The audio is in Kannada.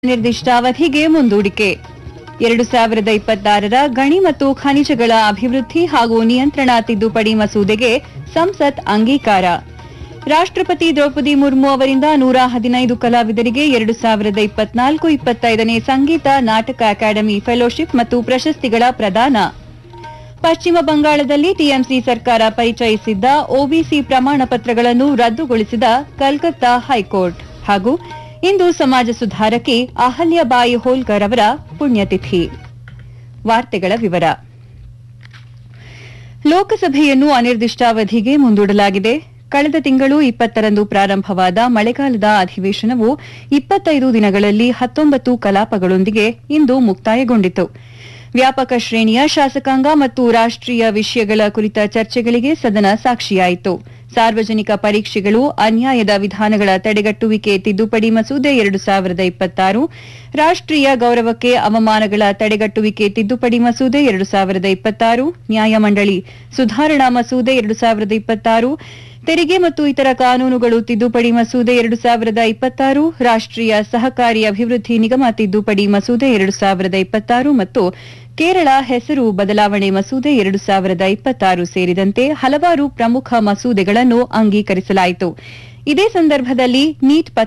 ನಿರ್ದಿಷ್ಟಾವಧಿಗೆ ಮುಂದೂಡಿಕೆ ಎರಡು ಸಾವಿರದ ಇಪ್ಪತ್ತಾರರ ಗಣಿ ಮತ್ತು ಖನಿಜಗಳ ಅಭಿವೃದ್ಧಿ ಹಾಗೂ ನಿಯಂತ್ರಣ ತಿದ್ದುಪಡಿ ಮಸೂದೆಗೆ ಸಂಸತ್ ಅಂಗೀಕಾರ ರಾಷ್ಟ್ರಪತಿ ದ್ರೌಪದಿ ಮುರ್ಮು ಅವರಿಂದ ನೂರ ಹದಿನೈದು ಕಲಾವಿದರಿಗೆ ಎರಡು ಸಾವಿರದ ಇಪ್ಪತ್ನಾಲ್ಕು ಇಪ್ಪತ್ತೈದನೇ ಸಂಗೀತ ನಾಟಕ ಅಕಾಡೆಮಿ ಫೆಲೋಶಿಪ್ ಮತ್ತು ಪ್ರಶಸ್ತಿಗಳ ಪ್ರದಾನ ಪಶ್ಚಿಮ ಬಂಗಾಳದಲ್ಲಿ ಟಿಎಂಸಿ ಸರ್ಕಾರ ಪರಿಚಯಿಸಿದ್ದ ಒಬಿಸಿ ಪ್ರಮಾಣ ಪತ್ರಗಳನ್ನು ರದ್ದುಗೊಳಿಸಿದ ಕಲ್ಕತ್ತಾ ಹೈಕೋರ್ಟ್ ಹಾಗೂ ಇಂದು ಸಮಾಜ ಸುಧಾರಕಿ ಅಹಲ್ಯಬಾಯಿ ಹೋಲ್ಕರ್ ಅವರ ಪುಣ್ಯತಿಥಿ ವಾರ್ತೆಗಳ ವಿವರ ಲೋಕಸಭೆಯನ್ನು ಅನಿರ್ದಿಷ್ಟಾವಧಿಗೆ ಮುಂದೂಡಲಾಗಿದೆ ಕಳೆದ ತಿಂಗಳು ಇಪ್ಪತ್ತರಂದು ಪ್ರಾರಂಭವಾದ ಮಳೆಗಾಲದ ಅಧಿವೇಶನವು ಇಪ್ಪತ್ತೈದು ದಿನಗಳಲ್ಲಿ ಹತ್ತೊಂಬತ್ತು ಕಲಾಪಗಳೊಂದಿಗೆ ಇಂದು ಮುಕ್ತಾಯಗೊಂಡಿತು ವ್ಯಾಪಕ ಶ್ರೇಣಿಯ ಶಾಸಕಾಂಗ ಮತ್ತು ರಾಷ್ಟ್ರೀಯ ವಿಷಯಗಳ ಕುರಿತ ಚರ್ಚೆಗಳಿಗೆ ಸದನ ಸಾಕ್ಷಿಯಾಯಿತು ಸಾರ್ವಜನಿಕ ಪರೀಕ್ಷೆಗಳು ಅನ್ಯಾಯದ ವಿಧಾನಗಳ ತಡೆಗಟ್ಟುವಿಕೆ ತಿದ್ದುಪಡಿ ಮಸೂದೆ ಎರಡು ಸಾವಿರದ ಇಪ್ಪತ್ತಾರು ರಾಷ್ಟ್ರೀಯ ಗೌರವಕ್ಕೆ ಅವಮಾನಗಳ ತಡೆಗಟ್ಟುವಿಕೆ ತಿದ್ದುಪಡಿ ಮಸೂದೆ ಎರಡು ಸಾವಿರದ ಇಪ್ಪತ್ತಾರು ನ್ಯಾಯಮಂಡಳಿ ಸುಧಾರಣಾ ಮಸೂದೆ ಎರಡು ಸಾವಿರದ ಇಪ್ಪತ್ತಾರು ತೆರಿಗೆ ಮತ್ತು ಇತರ ಕಾನೂನುಗಳು ತಿದ್ದುಪಡಿ ಮಸೂದೆ ಎರಡು ಸಾವಿರದ ಇಪ್ಪತ್ತಾರು ರಾಷ್ಟ್ರೀಯ ಸಹಕಾರಿ ಅಭಿವೃದ್ಧಿ ನಿಗಮ ತಿದ್ದುಪಡಿ ಮಸೂದೆ ಎರಡು ಸಾವಿರದ ಇಪ್ಪತ್ತಾರು ಮತ್ತು ಕೇರಳ ಹೆಸರು ಬದಲಾವಣೆ ಮಸೂದೆ ಎರಡು ಸಾವಿರದ ಇಪ್ಪತ್ತಾರು ಸೇರಿದಂತೆ ಹಲವಾರು ಪ್ರಮುಖ ಮಸೂದೆಗಳನ್ನು ಅಂಗೀಕರಿಸಲಾಯಿತು ಇದೇ ಸಂದರ್ಭದಲ್ಲಿ ನೀಟ್